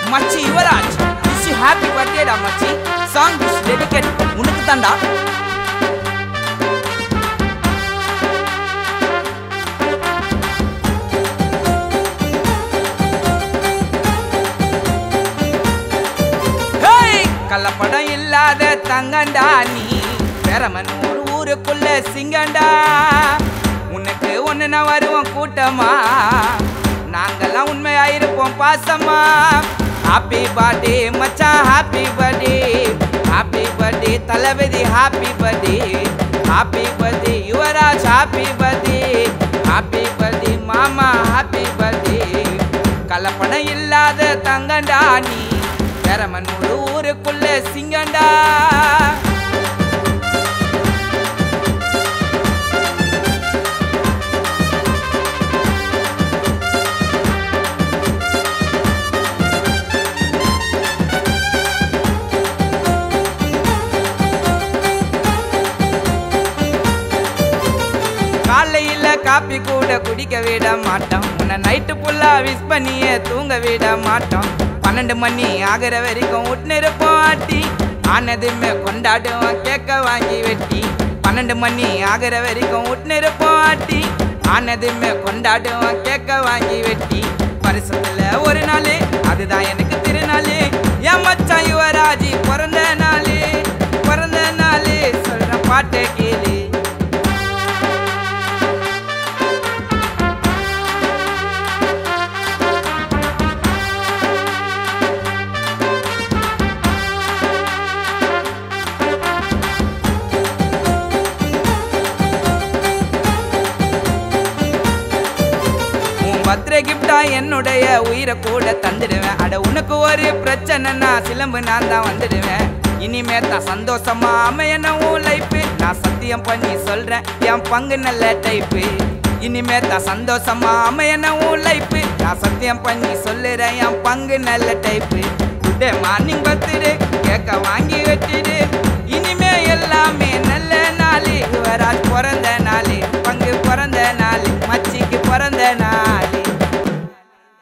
மச்சி Yuvraj wish happy பர்த்டேடா மச்சி song is dedicate உனக்கு தான்டா ஹேய்! கள்ளப்படம் இல்லாத தங்கண்டா நீ பெரமனூர் ஊருக்குள்ள சிங்கண்டா உனக்கு ஒண்ணு நான் வருவோம் கூட்டமா நாங்கெல்லாம் உண்மையா இருப்போம் பாசமா ஹாப்பி பர்த்டே மச்சான் ஹாப்பி பர்த்டே ஹாப்பி பர்த்டே தளபதி happy birthday happy birthday Yuvraj happy birthday happy birthday மாமா ஹாப்பி பர்த்டே கலப்படம் இல்லாத தங்கண்டா நீ பெரமனூர் ஊருக்குள்ள சிங்கண்டா காலையில காப்பி கூட குடிக்க விட மாட்டோம் உன்னை நைட்டு ஃபுல்லா விஷ் பண்ணியே தூங்க விட மாட்டோம் பன்னெண்டு மணி ஆகிற வரைக்கும் உட்னிருப்போம் ஆட்டி ஆனதுமே கொண்டாடுவோம் கேக்க வாங்கி வெட்டி பன்னெண்டு மணி ஆகிற வரைக்கும் உட்னிருப்போம் ஆட்டி ஆனதுமே கொண்டாடுவோம் கேக்க வாங்கி வெட்டி வருஷத்துல ஒரு நாள் அதுதான் எனக்கு திருநாள் என் மச்சான் யுவராஜி பிறந்த நாள் பிறந்த நாள் சொல்ற பாட்டை கேளு உன் பர்த்டே கிஃப்டா என்னுடைய உயிரை கூட தந்துடுவேன் அட உனக்கு ஒரு பிரச்சனைனா சிலம்பு நான் தான் வந்துடுவேன் இனிமே தான் சந்தோஷமா அமையணும் உன் லைஃப் நான் சத்தியம் பண்ணி சொல்றேன் என் பங்கு நல்ல டைப்பு இனிமே தான் சந்தோஷமா அமையணும் உன் லைஃப் நான் சத்தியம் பண்ணி சொல்லுறேன் என் பங்கு நல்ல டைப்பு டுடே மார்னிங் பர்த்டே கேக்க வாங்கி வச்சிடு இனிமே எல்லாமே